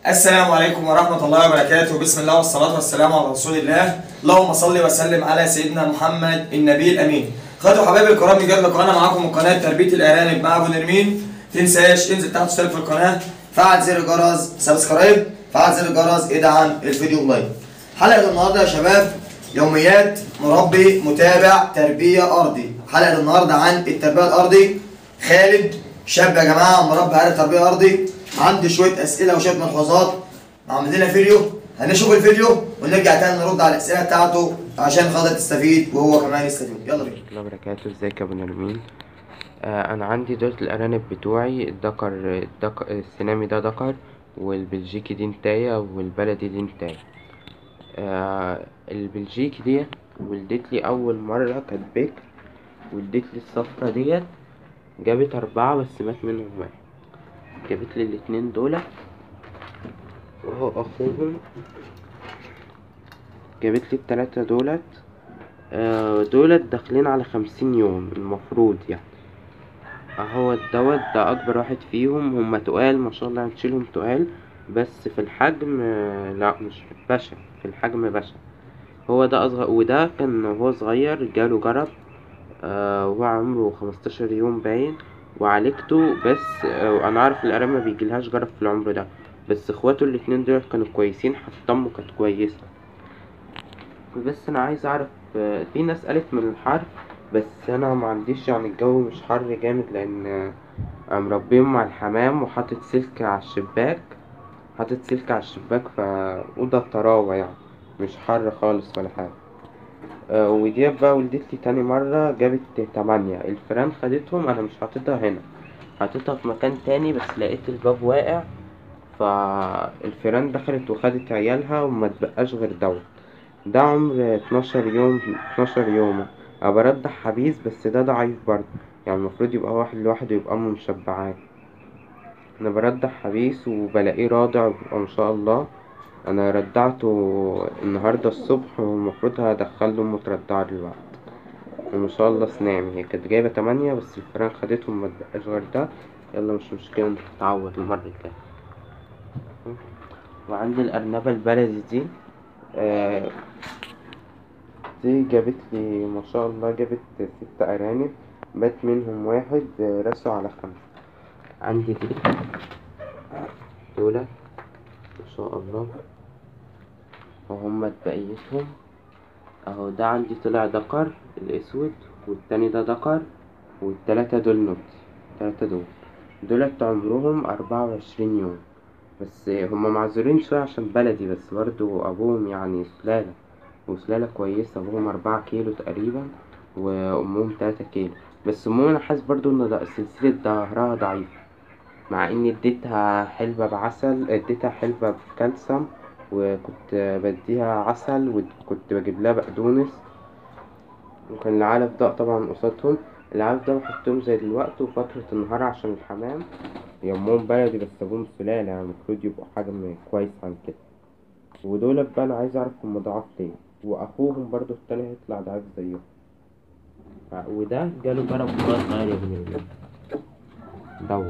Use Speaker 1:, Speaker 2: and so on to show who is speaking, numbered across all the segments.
Speaker 1: السلام عليكم ورحمة الله وبركاته بسم الله والصلاة والسلام على رسول الله اللهم صل وسلم على سيدنا محمد النبي الأمين خدوا حبايبي الكرام نجيب لكم أنا معاكم من قناة تربية الأرانب مع أبو نرمين تنساش انزل تحت اشترك في القناة فعل زر الجرس سبسكرايب فعل زر الجرس ادعم الفيديو لايك حلقة النهاردة يا شباب يوميات مربي متابع تربية أرضي حلقة النهاردة عن التربية الأرضي خالد شاب يا جماعة مربي على تربية أرضي عندي شوية أسئلة وشوية ملحوظات عامل لنا فيديو هنشوف الفيديو ونرجع تاني نرد على الأسئلة بتاعته عشان خاطر تستفيد وهو كمان يستفيد يلا بينا
Speaker 2: الله وبركاته ازيك يا ابو نرمين آه انا عندي دول الارانب بتوعي الدكر الدك... السينامي ده دكر والبلجيكي دي نتاية والبلدي دي نتاية آه البلجيكي دي ولدت لي اول مرة كانت بكر ولدت لي الصفرة ديت جابت اربعة بس مات منهم واحد جابت لي الاتنين دول وهو اخوهم جابت لي التلاتة دولت آه، دولت داخلين على خمسين يوم المفروض يعني اهو دوت ده اكبر واحد فيهم هما تقال ما شاء الله هنشيلهم تقال بس في الحجم آه، لا مش بشع في الحجم بشع هو ده اصغر وده كان وهو صغير جاله جرب آه وهو عمره خمستاشر يوم باين وعالجته بس آه انا عارف الارانب ما بيجيلهاش جرب في العمر ده بس اخواته الاتنين دول كانوا كويسين حتى امه كانت كويسه بس انا عايز اعرف آه، في ناس قالت من الحر بس انا ما عنديش يعني الجو مش حر جامد لان آه، أنا مربيهم مع الحمام وحاطط سلك على الشباك حاطط سلك على الشباك فأوضة طراوة يعني مش حر خالص ولا حاجة آه، ودي بقى ولدت لي تاني مرة جابت تمانية الفيران خدتهم أنا مش حاططها هنا حاططها في مكان تاني بس لقيت الباب واقع فالفيران دخلت وخدت عيالها وما تبقاش غير دوت ده عمر 12 يوم 12 يوم أنا برضع حبيس بس ده ضعيف برضه يعني المفروض يبقى واحد لوحده يبقى أمه مشبعاه أنا برضع حبيس وبلاقيه راضع وبيبقى ما شاء الله أنا رضعته النهاردة الصبح والمفروض هدخله أمه ترضعه دلوقتي وما شاء الله سنام هي كانت جايبة تمانية بس الفيران خدتهم ما تبقاش غير ده يلا مش مشكلة انت تتعود المرة الجاية وعندي الأرنبة البلدي دي آه دي جابت لي ما شاء الله جابت ست أرانب مات منهم واحد آه، رسوا على خمسة عندي دي دولت ما شاء الله وهم بقيتهم اهو ده عندي طلع دكر الاسود والتاني ده دكر والتلاتة دول نوتي التلاتة دول دولت عمرهم أربعة وعشرين يوم بس هما معذورين شوية عشان بلدي بس برضو أبوهم يعني سلالة وسلالة كويسة أبوهم أربعة كيلو تقريبا وأمهم تلاتة كيلو بس أمهم أنا حاسس برضو إن ده- سلسلة ظهرها ضعيفة مع إني اديتها حلبة بعسل اديتها حلبة بكالسيوم وكنت بديها عسل وكنت بجيب لها بقدونس وكان العلف ده طبعا قصادهم العلف ده بحطهم زي دلوقتي وفترة النهار عشان الحمام يومهم بلدي بس ابوهم سلالة يعني المفروض يبقوا حجم كويس عن كده ودول بقى انا عايز اعرف هم ضعاف ليه واخوهم برضو التاني هيطلع ضعيف زيهم ف- وده جاله جرب وهو صغير يا ابن الله دوت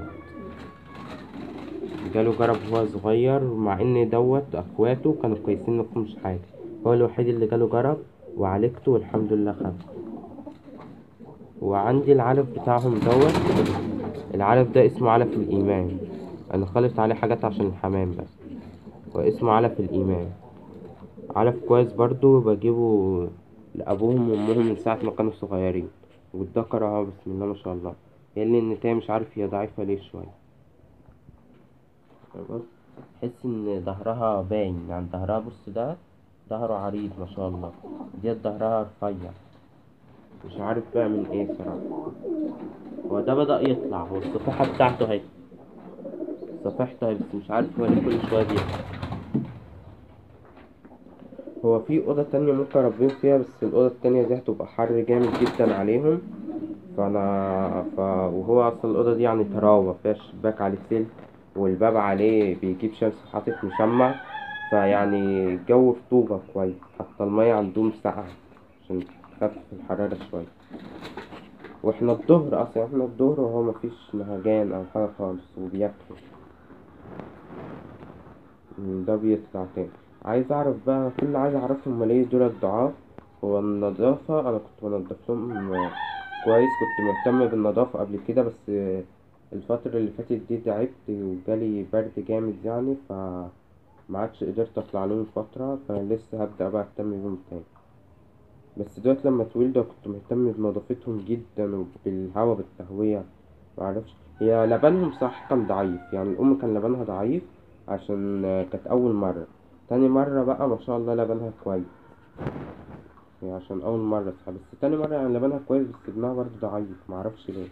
Speaker 2: جاله جرب وهو صغير مع ان دوت اخواته كانوا كويسين مفهومش حاجة هو الوحيد اللي جاله جرب وعالجته والحمد لله خف وعندي العلف بتاعهم دوت العلف ده اسمه علف الإيمان أنا خلط عليه حاجات عشان الحمام بس واسمه علف الإيمان علف كويس برضو بجيبه لأبوهم وأمهم من ساعة ما كانوا صغيرين والدكر اهو بسم الله ما شاء الله هي اللي النتاية مش عارف هي ضعيفة ليه شوية بص تحس إن ظهرها باين يعني ظهرها بص ده ظهره عريض ما شاء الله ديت ظهرها رفيع مش عارف بقى من ايه صراحة هو ده بدأ يطلع هو الصفيحة بتاعته اهي صفيحته اهي بس مش عارف هو ليه كل شوية بيطلع هو في أوضة تانية ممكن أربيهم فيها بس الأوضة التانية دي هتبقى حر جامد جدا عليهم فأنا ف... وهو أصلا الأوضة دي يعني تراوة فيها شباك عليه سلك والباب عليه بيجيب شمس حاطط مشمع فيعني الجو رطوبة كويس حتى المية عندهم ساقعة عشان تخفف الحرارة شوية واحنا الظهر اصلا احنا الظهر وهو مفيش نهجان او حاجة خالص وبياكلوا ده بيطلع تاني عايز اعرف بقى كل اللي عايز اعرفه هما ليه دول الضعاف هو النظافة انا كنت بنضف لهم كويس كنت مهتم بالنظافة قبل كده بس الفترة اللي فاتت دي تعبت وجالي برد جامد يعني ف ما عادش قدرت اطلع لهم فترة فانا لسه هبدأ بقى اهتم بيهم تاني بس دلوقتي لما اتولدوا كنت مهتم بنظافتهم جدا وبالهواء بالتهوية معرفش هي لبنهم صح كان ضعيف يعني الأم كان لبنها ضعيف عشان كانت أول مرة تاني مرة بقى ما شاء الله لبنها كويس هي عشان أول مرة صح بس تاني مرة يعني لبنها كويس بس ابنها برضه ضعيف معرفش ليه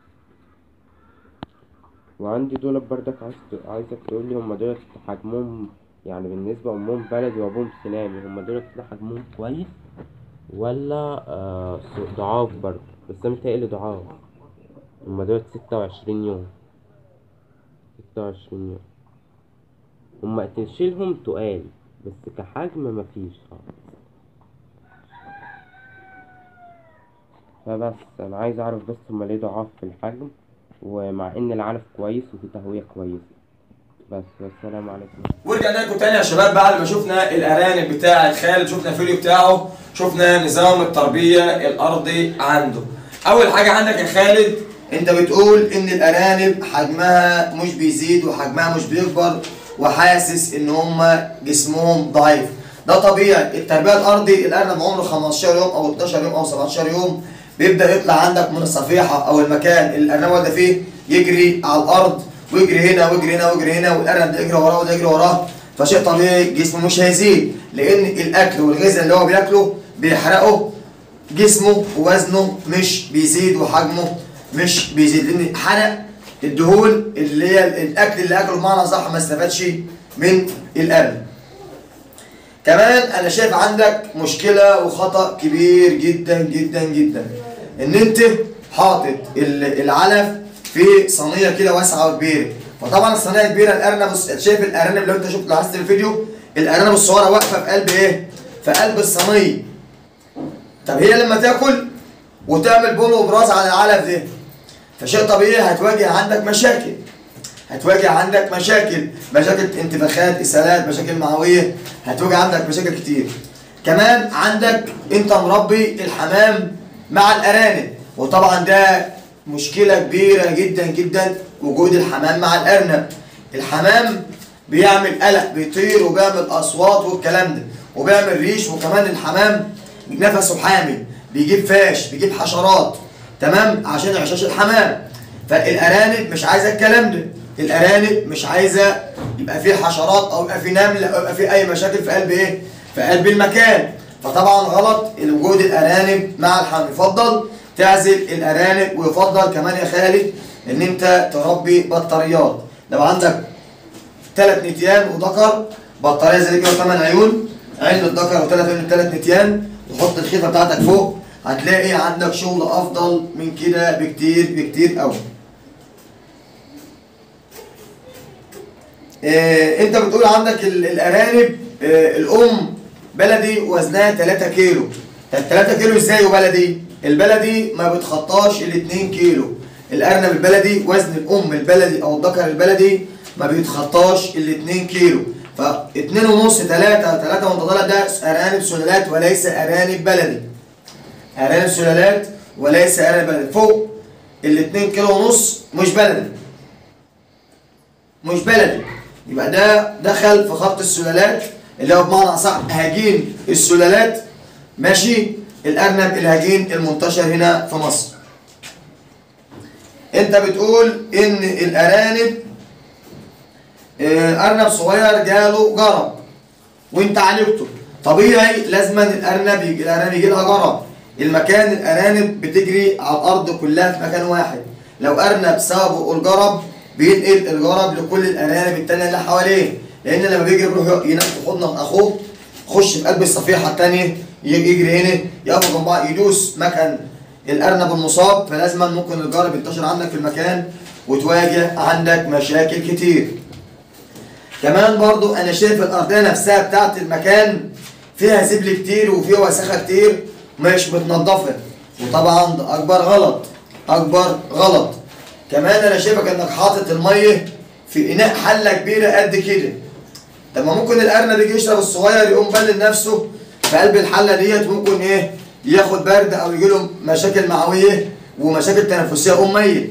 Speaker 2: وعندي دول بردك عايز عايزك تقولي هما دول حجمهم يعني بالنسبة أمهم بلدي وأبوهم سلامي هما دول كده حجمهم كويس ولا آه ضعاف برضه بس أنا متهيألي ضعاف هما دول ستة وعشرين يوم ستة وعشرين يوم هما تشيلهم تقال بس كحجم مفيش خالص فبس أنا عايز أعرف بس هما ليه ضعاف في الحجم ومع إن العلف كويس وفي تهوية كويسة بس والسلام عليكم
Speaker 1: ورجعنا لكم تاني يا شباب بعد ما شفنا الارانب بتاع خالد شفنا الفيديو بتاعه شفنا نظام التربيه الارضي عنده اول حاجه عندك يا خالد انت بتقول ان الارانب حجمها مش بيزيد وحجمها مش بيكبر وحاسس ان هم جسمهم ضعيف ده طبيعي التربيه الارضي الارنب عمره 15 يوم او 12 يوم او 17 يوم بيبدا يطلع عندك من الصفيحه او المكان اللي الارنب والده فيه يجري على الارض ويجري هنا ويجري هنا ويجري هنا والارنب ده يجري وراه وده يجري وراه فشيء طبيعي جسمه مش هيزيد لان الاكل والغذاء اللي هو بياكله بيحرقه جسمه ووزنه مش بيزيد وحجمه مش بيزيد لان حرق الدهون اللي هي الاكل اللي اكله بمعنى صح ما استفادش من الارنب كمان انا شايف عندك مشكله وخطا كبير جدا جدا جدا ان انت حاطط ال- العلف في صينيه كده واسعه وكبيره فطبعا الصينيه كبيره الارنب الص- شايف الارنب لو انت شفت لاحظت في الفيديو الارنب الصغيره واقفه في قلب ايه في قلب الصينيه طب هي لما تاكل وتعمل بول وبراز على العلف ده فشيء طبيعي هتواجه عندك مشاكل هتواجه عندك مشاكل مشاكل انتفاخات اسهالات مشاكل معويه هتواجه عندك مشاكل كتير كمان عندك انت مربي الحمام مع الارانب وطبعا ده مشكله كبيره جدا جدا وجود الحمام مع الارنب الحمام بيعمل قلق بيطير وبيعمل اصوات والكلام ده وبيعمل ريش وكمان الحمام نفسه حامي بيجيب فاش بيجيب حشرات تمام عشان عشاش الحمام فالارانب مش عايزه الكلام ده الارانب مش عايزه يبقى فيه حشرات او يبقى فيه نمل او يبقى فيه اي مشاكل في قلب ايه في قلب المكان فطبعا غلط وجود الارانب مع الحمام يفضل تعزل الارانب ويفضل كمان يا خالد ان انت تربي بطاريات لو عندك ثلاث نتيان وذكر بطاريه زي كده ثمان عيون عين الذكر وثلاث عيون ثلاث نتيان وحط الخيفه بتاعتك فوق هتلاقي عندك شغل افضل من كده بكتير بكتير قوي إيه انت بتقول عندك ال- الارانب إيه الام بلدي وزنها 3 كيلو طب 3 كيلو ازاي وبلدي البلدي ما بتخطاش ال 2 كيلو الارنب البلدي وزن الام البلدي او الذكر البلدي ما بيتخطاش ال 2 كيلو ف 2 ونص 3 3 وانت طالع ده ارانب سلالات وليس ارانب بلدي ارانب سلالات وليس ارانب بلدي فوق ال 2 كيلو ونص مش بلدي مش بلدي يبقى ده دخل في خط السلالات اللي هو بمعنى اصح هجين السلالات ماشي الارنب الهجين المنتشر هنا في مصر انت بتقول ان الارانب آه، ارنب صغير جاله جرب وانت عالجته طبيعي لازما الارنب يجي الارنب يجي لها جرب المكان الارانب بتجري على الارض كلها في مكان واحد لو ارنب سابه الجرب بينقل الجرب لكل الارانب التانية اللي حواليه لان لما بيجري بيروح ينام في حضن اخوه يخش في قلب الصفيحه التانية يجي يجري هنا يقف جنب بعض يدوس مكان الارنب المصاب فلازما ممكن الجرب ينتشر عندك في المكان وتواجه عندك مشاكل كتير كمان برضو انا شايف الارضيه نفسها بتاعت المكان فيها زبل كتير وفيها وسخه كتير مش متنضفه وطبعا ده اكبر غلط اكبر غلط كمان انا شايفك انك حاطط الميه في اناء حله كبيره قد كده طب ما ممكن الارنب يجي يشرب الصغير يقوم بلل نفسه في قلب الحله ديت ممكن ايه ياخد برد او يجي له مشاكل معويه ومشاكل تنفسيه يقوم ميت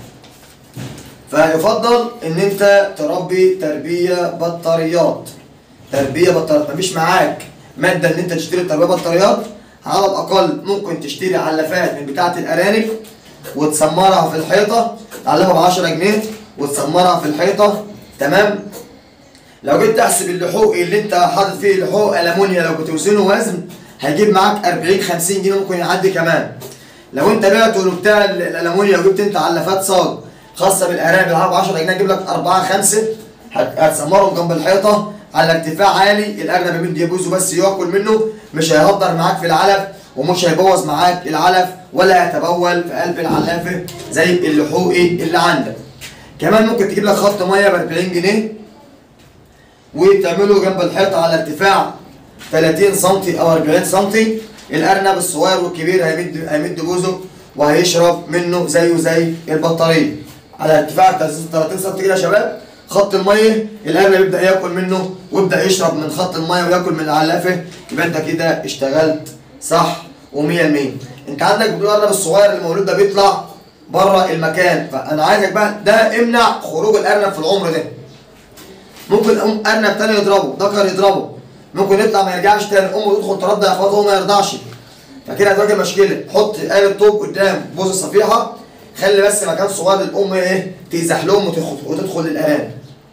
Speaker 1: فيفضل ان انت تربي تربيه بطاريات تربيه بطاريات مفيش معاك ماده ان انت تشتري تربيه بطاريات على الاقل ممكن تشتري علافات من بتاعه الارانب وتسمرها في الحيطه تعلمها ب 10 جنيه وتسمرها في الحيطه تمام لو جيت تحسب اللحوق اللي انت حاطط فيه لحوق المونيا لو بتوزنه وزن هيجيب معاك 40 50 جنيه ممكن يعدي كمان لو انت بعته بتاع الالمونيا وجبت انت علافات صاج خاصه بالارانب العرب 10 جنيه هتجيب لك 4 5 هتسمرهم جنب الحيطه على ارتفاع عالي الارنب بيمد يبوزه بس ياكل منه مش هيهدر معاك في العلف ومش هيبوظ معاك العلف ولا هيتبول في قلب العلافه زي اللحوقي اللي عندك كمان ممكن تجيب لك خط ميه ب 40 جنيه وتعمله جنب الحيطه على ارتفاع 30 سم او 40 سم الارنب الصغير والكبير هيمد هيمد بوزه وهيشرب منه زيه زي البطاريه على ارتفاع 30 سم كده يا شباب خط الميه الارنب يبدا ياكل منه ويبدا يشرب من خط الميه وياكل من العلافه يبقى انت كده اشتغلت صح و100% انت عندك بتقول الارنب الصغير اللي مولود ده بيطلع بره المكان فانا عايزك بقى ده امنع خروج الارنب في العمر ده ممكن ام ارنب تاني يضربه ذكر يضربه ممكن يطلع ما يرجعش تاني امه تدخل ترضع اخواته وهو ما يرضعش فكده هتواجه مشكله حط آلة طوب قدام بوز الصفيحه خلي بس مكان صغير للام ايه تزح لهم وتدخل وتدخل الارانب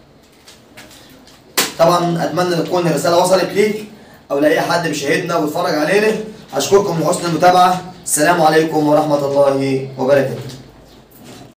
Speaker 1: طبعا اتمنى ان تكون الرساله وصلت ليك او لاي حد بيشاهدنا ويتفرج علينا اشكركم لحسن المتابعه السلام عليكم ورحمه الله وبركاته